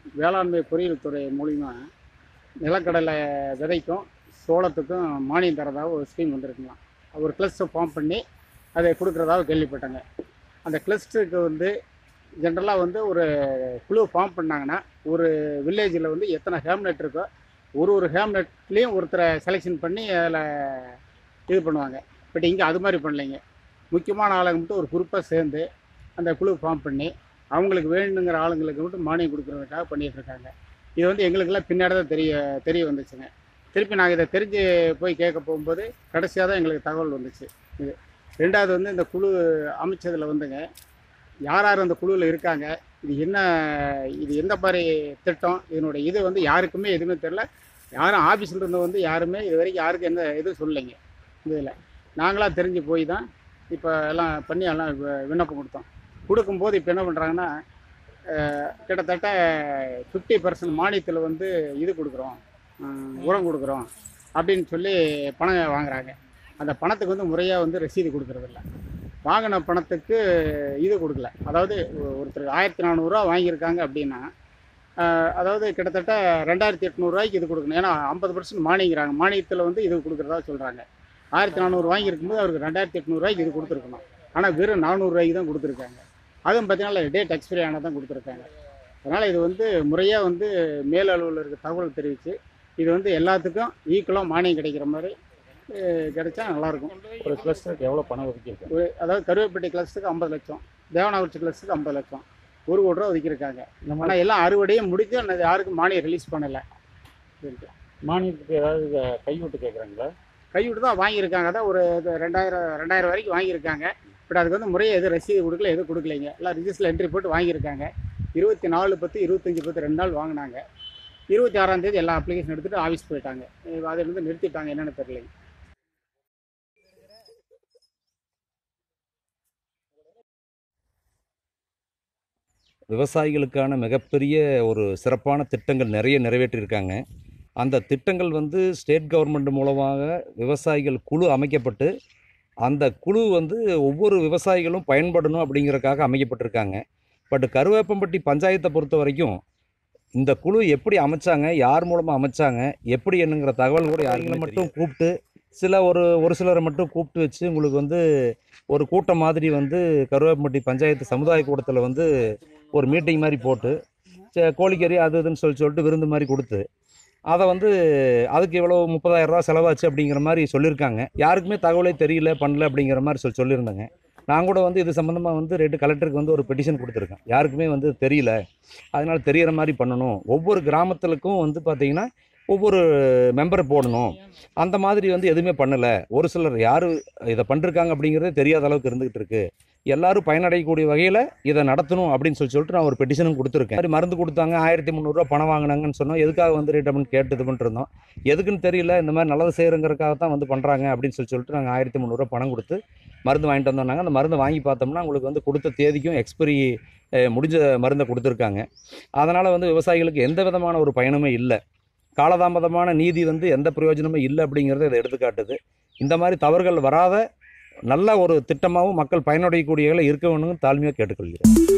வேளாண்மை பொறியியல் துறை மூலிமா நிலக்கடலை விதைக்கும் சோளத்துக்கும் மானியம் தரதாக ஒரு ஸ்கீம் வந்திருக்குங்களாம் ஒரு கிளஸ்டர் ஃபார்ம் பண்ணி அதை கொடுக்குறதாக கேள்விப்பட்டேங்க அந்த கிளஸ்டருக்கு வந்து ஜென்ரலாக வந்து ஒரு குழு ஃபார்ம் பண்ணாங்கன்னா ஒரு வில்லேஜில் வந்து எத்தனை ஹேம்லெட் இருக்கோ ஒரு ஒரு ஹேம்லெட்லேயும் ஒருத்தரை செலெக்ஷன் பண்ணி அதில் இது பண்ணுவாங்க பட் இங்கே அது மாதிரி பண்ணலைங்க முக்கியமான ஆளுங்க மட்டும் ஒரு குரூப்பாக சேர்ந்து அந்த குழு ஃபார்ம் பண்ணி அவங்களுக்கு வேணுங்கிற ஆளுங்களுக்கு மட்டும் மானியம் கொடுக்குறதுக்காக பண்ணிட்டு இருக்காங்க இது வந்து எங்களுக்கெல்லாம் பின்னாடி தான் தெரிய தெரிய வந்துச்சுங்க திருப்பி நாங்கள் இதை தெரிஞ்சு போய் கேட்க போகும்போது கடைசியாக தான் எங்களுக்கு தகவல் வந்துச்சு இது ரெண்டாவது வந்து இந்த குழு அமைச்சதில் வந்துங்க யார் யார் அந்த குழுவில் இருக்காங்க இது என்ன இது எந்த மாதிரி திட்டம் இதனுடைய இது வந்து யாருக்குமே எதுவுமே தெரில யாரும் ஆஃபீஸில் இருந்து வந்து யாருமே இது வரைக்கும் யாருக்கும் எந்த இதுவும் சொல்லலைங்க இதில் நாங்களாக தெரிஞ்சு போய் தான் இப்போ எல்லாம் பண்ணி எல்லாம் வி- விண்ணப்பம் கொடுத்தோம் கொடுக்கும்போது இப்போ என்ன பண்ணுறாங்கன்னா கிட்டத்தட்ட ஃபிஃப்டி பர்சன்ட் மானியத்தில் வந்து இது கொடுக்குறோம் அஹ், உரம் கொடுக்குறோம் அப்படின்னு சொல்லி பணம் வாங்குறாங்க அந்த பணத்துக்கு வந்து முறையாக வந்து ரசீது கொடுக்கறதில்ல வாங்கின பணத்துக்கு இது கொடுக்கல அதாவது ஒ- ஒருத்தர் ஆயிரத்தி நானூறுரூவா வாங்கியிருக்காங்க அப்படின்னா அஹ், அதாவது கிட்டத்தட்ட ரெண்டாயிரத்தி எட்நூறுரூவாய்க்கு இது கொடுக்கணும் ஏன்னா ஐம்பது பர்சன்ட் மானியங்கிறாங்க மானியத்தில் வந்து இது கொடுக்குறதா சொல்கிறாங்க ஆயிரத்தி நானூறு வாங்கியிருக்கும்போது அவருக்கு ரெண்டாயிரத்தி எட்நூறுரூவாய்க்கு இது கொடுத்துருக்கணும் ஆனால் வெறும் நானூறுரூவாய்க்கு தான் கொடுத்துருக்காங்க அதுவும் பார்த்தீங்கன்னா டேட் எக்ஸ்பைரி ஆனால் தான் கொடுத்துருக்காங்க அதனால் இது வந்து முறையாக வந்து மேல் அலுவலருக்கு தகவல் தெரிவித்து இது வந்து எல்லாத்துக்கும் ஈக்குவலாக மானியம் கிடைக்கிற மாதிரி அஹ், கிடைச்சா நல்லாயிருக்கும் ஒரு கிளஸ்டருக்கு எவ்வளோ பணம் ஒதுக்கியிருக்காங்க ஒரு அதாவது கருவேப்பட்டி கிளஸ்ட்டுக்கு ஐம்பது லட்சம் தேவனாகுறிச்சி கிளஸ்ட்டுக்கு ஐம்பது லட்சம் ஒரு கோடி ரூபா ஒதுக்கியிருக்காங்க இந்த மாதிரி ஆனால் எல்லாம் அறுவடையும் முடிஞ்சு ஆனால் யாருக்கும் மானியம் ரிலீஸ் பண்ணலை மானியத்துக்கு ஏதாவது க- கைவிட்டு கேட்குறாங்களா கைவிட்டு தான் வாங்கியிருக்காங்க அதான் ஒரு இது ரெண்டாயிரம் ரெண்டாயிரம் வரைக்கும் வாங்கியிருக்காங்க பட் அதுக்கு வந்து முறையாக எதுவும் ரசீது கொடுக்கல எதுவும் கொடுக்கலைங்க எல்லாம் ரிஜிஸ்டர் என்ட்ரி போட்டு வாங்கியிருக்காங்க இருபத்தி நாலு பத்து இருபத்தஞ்சி பத்து ரெண்டு நாள் வாங்கினாங்க இருபத்தி ஆறாம் தேதி எல்லா அப்ளிகேஷன் எடுத்துகிட்டு ஆஃபீஸ் போயிட்டாங்க இப்ப அதை வந்து நிறுத்திட்டாங்க என்னென்னு தெரியலைங்க விவசாயிகளுக்கான மிகப்பெரிய ஒரு சிறப்பான திட்டங்கள் நிறைய நிறைவேற்றியிருக்காங்க அந்த திட்டங்கள் வந்து ஸ்டேட் கவர்மெண்ட் மூலமாக விவசாயிகள் குழு அமைக்கப்பட்டு அந்த குழு வந்து ஒவ்வொரு விவசாயிகளும் பயன்படணும் அப்படிங்கிறதுக்காக அமைக்கப்பட்டிருக்காங்க பட் கருவேப்பம்பட்டி பஞ்சாயத்தை பொறுத்த வரைக்கும் இந்த குழு எப்படி அமைச்சாங்க யார் மூலமாக அமைச்சாங்க எப்படி என்னங்கிற தகவல் கூட யாருங்களை மட்டும் கூப்பிட்டு சில ஒரு ஒரு சிலரை மட்டும் கூப்பிட்டு வச்சு உங்களுக்கு வந்து ஒரு கூட்டம் மாதிரி வந்து கருவேப்பம்பட்டி பஞ்சாயத்து சமுதாய கூட்டத்தில் வந்து ஒரு மீட்டிங் மாதிரி போட்டு சே- கோழிக்கறி அது இதுன்னு சொல்லி சொல்லிட்டு விருந்து மாதிரி கொடுத்து அதை வந்து அதுக்கு இவ்வளோ முப்பதாயிரம் ரூபா செலவாச்சு அப்படிங்கிற மாதிரி சொல்லியிருக்காங்க யாருக்குமே தகவலே தெரியல பண்ணல அப்படிங்கிற மாதிரி சொல்லி சொல்லியிருந்தாங்க நான் கூட வந்து இது சம்மந்தமாக வந்து ரெண்டு கலெக்டருக்கு வந்து ஒரு பெட்டிஷன் கொடுத்துருக்கேன் யாருக்குமே வந்து தெரியல அதனால தெரியற மாதிரி பண்ணணும் ஒவ்வொரு கிராமத்துக்கும் வந்து பார்த்தீங்கன்னா ஒவ்வொரு மெம்பரை போடணும் அந்த மாதிரி வந்து எதுவுமே பண்ணலை ஒரு சிலர் யார் இதை பண்ணிருக்காங்க அப்படிங்கிறதே தெரியாத அளவுக்கு இருந்துகிட்டு இருக்கு எல்லாரும் பயனடையக்கூடிய வகையில் இதை நடத்தணும் அப்படின்னு சொல்லி சொல்லிட்டு நான் ஒரு பெட்டிஷனும் கொடுத்துருக்கேன் மாதிரி மருந்து கொடுத்தாங்க ஆயிரத்தி முந்நூறுரூவா பணம் வாங்கினாங்கன்னு சொன்னோம் எதுக்காக வந்து ரேட் அப்படின்னு கேட்டு இது பண்ணிட்டு இருந்தோம் எதுக்குன்னு தெரியல இந்த மாதிரி நல்லது செய்கிறங்கிறக்காக தான் வந்து பண்ணுறாங்க அப்படின்னு சொல்லி சொல்லிட்டு நாங்கள் ஆயிரத்தி முந்நூறுரூவா பணம் கொடுத்து மருந்து வாங்கிட்டு வந்தோம்னாங்க அந்த மருந்து வாங்கி பார்த்தோம்னா உங்களுக்கு வந்து கொடுத்த தேதிக்கும் எக்ஸ்பைரி முடிஞ்ச மருந்தை கொடுத்துருக்காங்க அதனால் வந்து விவசாயிகளுக்கு எந்த விதமான ஒரு பயனுமே இல்லை காலதாமதமான நீதி வந்து எந்த பிரயோஜனமும் இல்லை அப்படிங்கிறத இதை எடுத்துக்காட்டுது இந்த மாதிரி தவறுகள் வராத நல்ல ஒரு திட்டமாகவும் மக்கள் பயனடையக்கூடியவர்களை இருக்க வேணும்னு தாழ்மையாக கேட்டுக்கொள்கிறேன்